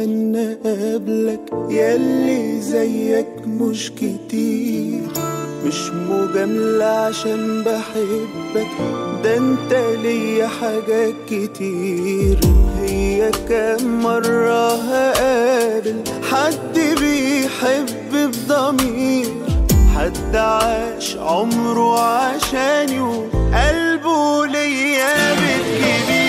اتمنى قبلك ياللي زيك مش كتير مش مجاملة عشان بحبك ده انت ليا حاجات كتير هي كام مرة هقابل حد بيحب بضمير حد عاش عمره عشاني وقلبه ليا بيت كبير